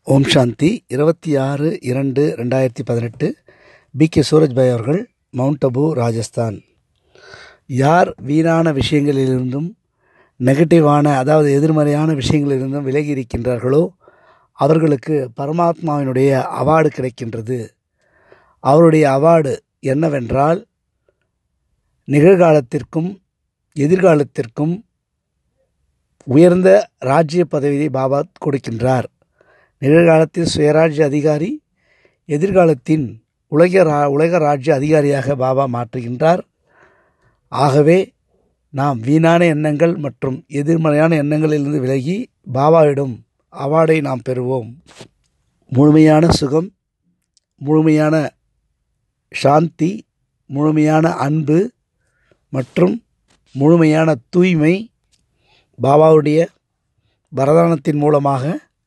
ஓம் சாந்தி இருபத்தி ஆறு இரண்டு ரெண்டாயிரத்தி பதினெட்டு பி கே சூரஜ்பாய் அவர்கள் மவுண்ட் அபு ராஜஸ்தான் யார் வீணான விஷயங்களிலிருந்தும் நெகட்டிவான அதாவது எதிர்மறையான விஷயங்களிலிருந்தும் விலகி இருக்கின்றார்களோ அவர்களுக்கு பரமாத்மாவினுடைய அவார்டு கிடைக்கின்றது அவருடைய அவார்டு என்னவென்றால் நிகழ்காலத்திற்கும் எதிர்காலத்திற்கும் உயர்ந்த ராஜ்ய பதவியை பாபா கொடுக்கின்றார் நிகழ்காலத்தில் சுயராஜ்ய அதிகாரி எதிர்காலத்தின் உலக ரா உலக ராஜ்ய அதிகாரியாக பாபா மாற்றுகின்றார் ஆகவே நாம் வீணான எண்ணங்கள் மற்றும் எதிர்மறையான எண்ணங்களிலிருந்து விலகி பாபாவிடம் அவார்டை நாம் பெறுவோம் முழுமையான சுகம் முழுமையான சாந்தி முழுமையான அன்பு மற்றும் முழுமையான தூய்மை பாபாவுடைய வரதானத்தின் மூலமாக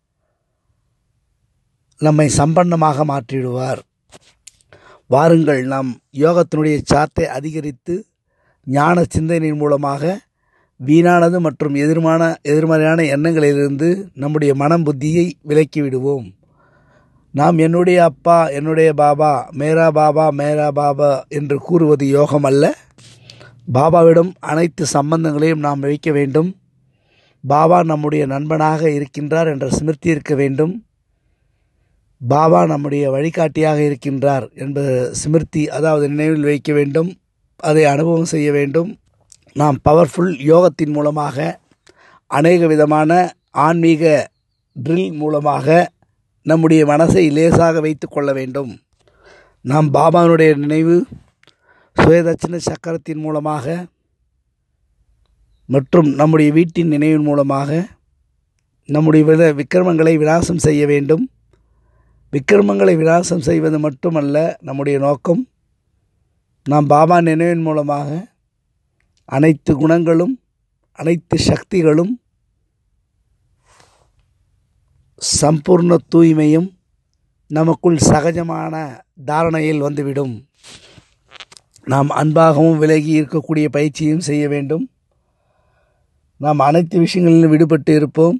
நம்மை சம்பன்னமாக மாற்றிவிடுவார் வாருங்கள் நாம் யோகத்தினுடைய சாத்தை அதிகரித்து ஞான சிந்தனையின் மூலமாக வீணானது மற்றும் எதிர்மான எதிர்மறையான எண்ணங்களிலிருந்து நம்முடைய மனம் புத்தியை விலக்கி விடுவோம் நாம் என்னுடைய அப்பா என்னுடைய பாபா மேரா பாபா மேரா பாபா என்று கூறுவது யோகம் அல்ல பாபாவிடம் அனைத்து சம்பந்தங்களையும் நாம் வைக்க வேண்டும் பாபா நம்முடைய நண்பனாக இருக்கின்றார் என்ற ஸ்மிருதி இருக்க வேண்டும் பாபா நம்முடைய வழிகாட்டியாக இருக்கின்றார் என்பது ஸ்மிருதி அதாவது நினைவில் வைக்க வேண்டும் அதை அனுபவம் செய்ய வேண்டும் நாம் பவர்ஃபுல் யோகத்தின் மூலமாக அநேக விதமான ஆன்மீக ட்ரில் மூலமாக நம்முடைய மனசை லேசாக வைத்து கொள்ள வேண்டும் நாம் பாபாவினுடைய நினைவு சுயதட்சண சக்கரத்தின் மூலமாக மற்றும் நம்முடைய வீட்டின் நினைவின் மூலமாக நம்முடைய வித விக்கிரமங்களை விநாசம் செய்ய வேண்டும் விக்கிரமங்களை விநாசம் செய்வது மட்டுமல்ல நம்முடைய நோக்கம் நாம் பாபா நினைவின் மூலமாக அனைத்து குணங்களும் அனைத்து சக்திகளும் சம்பூர்ண தூய்மையும் நமக்குள் சகஜமான தாரணையில் வந்துவிடும் நாம் அன்பாகவும் விலகி இருக்கக்கூடிய பயிற்சியும் செய்ய வேண்டும் நாம் அனைத்து விஷயங்களிலும் விடுபட்டு இருப்போம்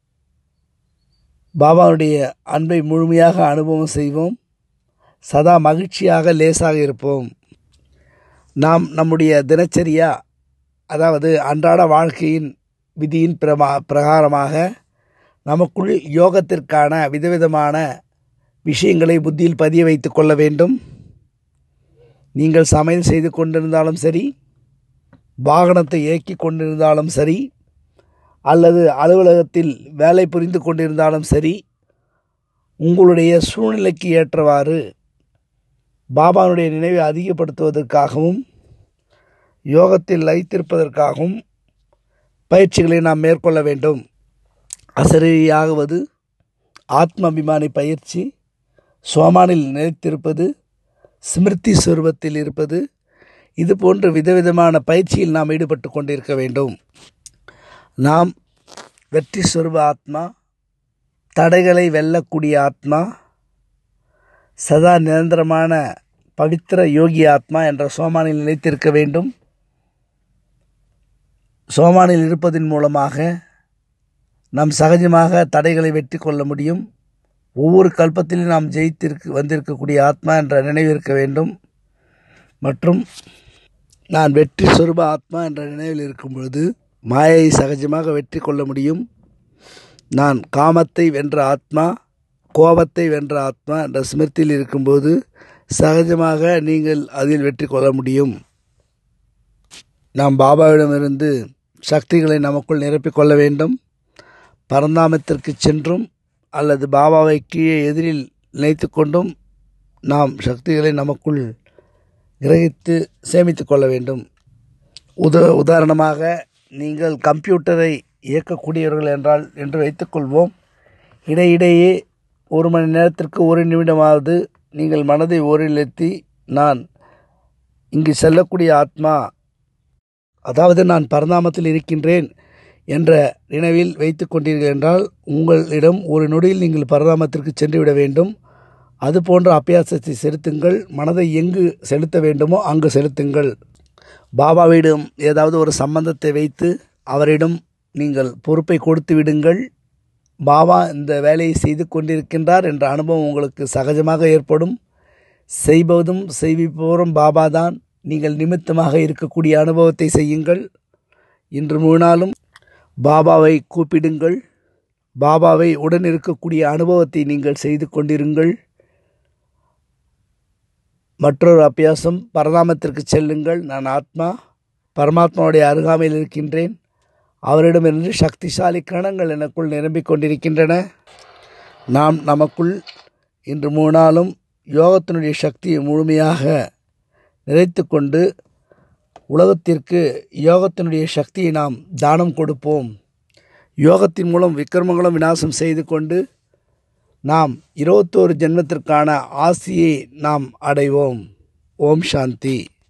பாபாவுடைய அன்பை முழுமையாக அனுபவம் செய்வோம் சதா மகிழ்ச்சியாக லேசாக இருப்போம் நாம் நம்முடைய தினச்சரியா அதாவது அன்றாட வாழ்க்கையின் விதியின் பிரமா பிரகாரமாக நமக்குள் யோகத்திற்கான விதவிதமான விஷயங்களை புத்தியில் பதிய வைத்து கொள்ள வேண்டும் நீங்கள் சமையல் செய்து கொண்டிருந்தாலும் சரி வாகனத்தை இயக்கி கொண்டிருந்தாலும் சரி அல்லது அலுவலகத்தில் வேலை புரிந்து கொண்டிருந்தாலும் சரி உங்களுடைய சூழ்நிலைக்கு ஏற்றவாறு பாபாவுடைய நினைவை அதிகப்படுத்துவதற்காகவும் யோகத்தில் லயித்திருப்பதற்காகவும் பயிற்சிகளை நாம் மேற்கொள்ள வேண்டும் அசரீரியாகுவது ஆத்ம அபிமானி பயிற்சி சோமானில் நிலைத்திருப்பது ஸ்மிருதி சுரூபத்தில் இருப்பது இது போன்ற விதவிதமான பயிற்சியில் நாம் ஈடுபட்டு கொண்டிருக்க வேண்டும் நாம் வெற்றி சுரூப ஆத்மா தடைகளை வெல்லக்கூடிய ஆத்மா சதா நிரந்தரமான பவித்திர யோகி ஆத்மா என்ற சோமானில் நிலைத்திருக்க வேண்டும் சோமானில் இருப்பதன் மூலமாக நாம் சகஜமாக தடைகளை வெற்றி கொள்ள முடியும் ஒவ்வொரு கல்பத்திலும் நாம் ஜெயித்திருக்கு வந்திருக்கக்கூடிய ஆத்மா என்ற நினைவு இருக்க வேண்டும் மற்றும் நான் வெற்றி சொருப ஆத்மா என்ற நினைவில் இருக்கும் பொழுது மாயை சகஜமாக வெற்றி கொள்ள முடியும் நான் காமத்தை வென்ற ஆத்மா கோபத்தை வென்ற ஆத்மா என்ற ஸ்மிருதியில் இருக்கும்போது சகஜமாக நீங்கள் அதில் வெற்றி கொள்ள முடியும் நாம் பாபாவிடமிருந்து சக்திகளை நமக்குள் நிரப்பிக் கொள்ள வேண்டும் பரந்தாமத்திற்கு சென்றும் அல்லது பாபாவை கீழே எதிரில் நினைத்து கொண்டும் நாம் சக்திகளை நமக்குள் கிரகித்து சேமித்து கொள்ள வேண்டும் உத உதாரணமாக நீங்கள் கம்ப்யூட்டரை இயக்கக்கூடியவர்கள் என்றால் என்று வைத்துக்கொள்வோம் இடையிடையே ஒரு மணி நேரத்திற்கு ஒரு நிமிடமாவது நீங்கள் மனதை ஓரிழத்தி நான் இங்கு செல்லக்கூடிய ஆத்மா அதாவது நான் பரந்தாமத்தில் இருக்கின்றேன் என்ற நினைவில் வைத்து கொண்டீர்கள் என்றால் உங்களிடம் ஒரு நொடியில் நீங்கள் பரதாமத்திற்கு சென்று விட வேண்டும் அது போன்ற அபியாசத்தை செலுத்துங்கள் மனதை எங்கு செலுத்த வேண்டுமோ அங்கு செலுத்துங்கள் பாபாவிடம் ஏதாவது ஒரு சம்பந்தத்தை வைத்து அவரிடம் நீங்கள் பொறுப்பை கொடுத்து விடுங்கள் பாபா இந்த வேலையை செய்து கொண்டிருக்கின்றார் என்ற அனுபவம் உங்களுக்கு சகஜமாக ஏற்படும் செய்வதும் செய்விப்பவரும் பாபா தான் நீங்கள் நிமித்தமாக இருக்கக்கூடிய அனுபவத்தை செய்யுங்கள் இன்று மூணு நாளும் பாபாவை கூப்பிடுங்கள் பாபாவை உடன் இருக்கக்கூடிய அனுபவத்தை நீங்கள் செய்து கொண்டிருங்கள் மற்றொரு அபியாசம் பரதாமத்திற்கு செல்லுங்கள் நான் ஆத்மா பரமாத்மாவுடைய அருகாமையில் இருக்கின்றேன் அவரிடமிருந்து சக்திசாலி கணங்கள் எனக்குள் நிரம்பிக் கொண்டிருக்கின்றன நாம் நமக்குள் இன்று மூணு நாளும் யோகத்தினுடைய சக்தியை முழுமையாக நிறைத்து கொண்டு உலகத்திற்கு யோகத்தினுடைய சக்தியை நாம் தானம் கொடுப்போம் யோகத்தின் மூலம் விக்கிரமங்களும் விநாசம் செய்து கொண்டு நாம் இருபத்தோரு ஜென்மத்திற்கான ஆசியை நாம் அடைவோம் ஓம் சாந்தி